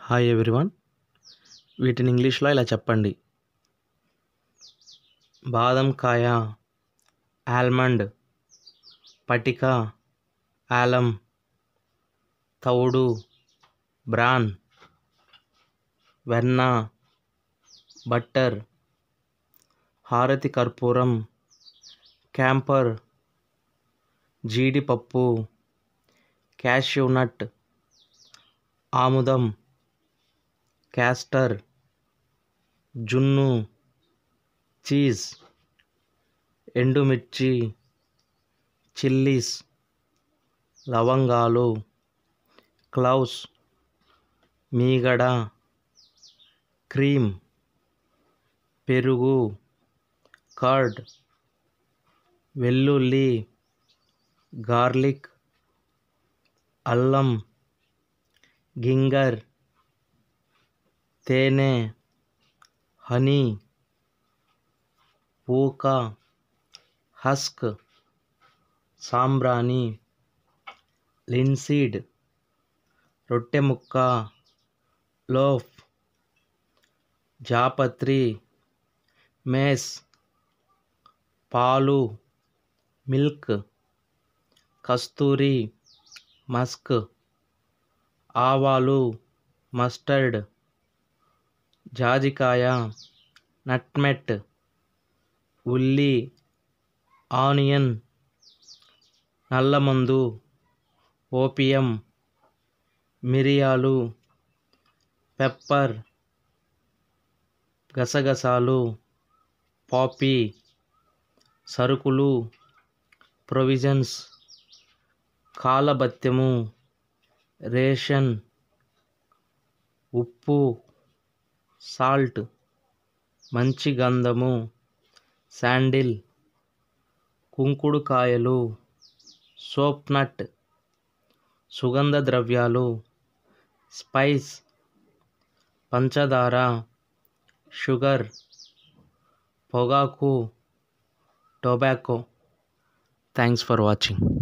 hi everyone వీటిని ఇంగ్లీష్లో ఇలా చెప్పండి బాదం కాయ ఆల్మండ్ పటిక ఆలం తవుడు బ్రాన్ వెన్న బట్టర్ హారతి కర్పూరం క్యాంపర్ జీడిపప్పు క్యాష్యూ నట్ ఆముదం క్యాస్టర్ జున్ను చీజ్ ఎండుమిర్చి చిల్లీస్ లవంగాలు క్లౌస్ మీగడ క్రీమ్ పెరుగు కర్డ్ వెల్లుల్లి గార్లిక్ అల్లం గింగర్ తేనె హనీ ఊక హస్క్ సాంబ్రాణి లిన్సీడ్ రొట్టె ముక్క లోఫ్ జాపత్రి మేస్ పాలు మిల్క్ కస్తూరి మస్క్ ఆవాలు మస్టర్డ్ జాజికాయ నట్మెట్ ఉల్లి ఆనియన్ నల్లమందు ఓపియం మిరియాలు పెప్పర్ గసగసాలు పాపీ సరుకులు ప్రొవిజన్స్ కాలబత్యము రేషన్ ఉప్పు సాల్ట్ మంచి గంధము శాండిల్ కుంకుడుకాయలు సోప్ నట్ సుగంధ ద్రవ్యాలు స్పైస్ పంచదార షుగర్ పొగాకు టొబాకో థ్యాంక్స్ ఫర్ వాచింగ్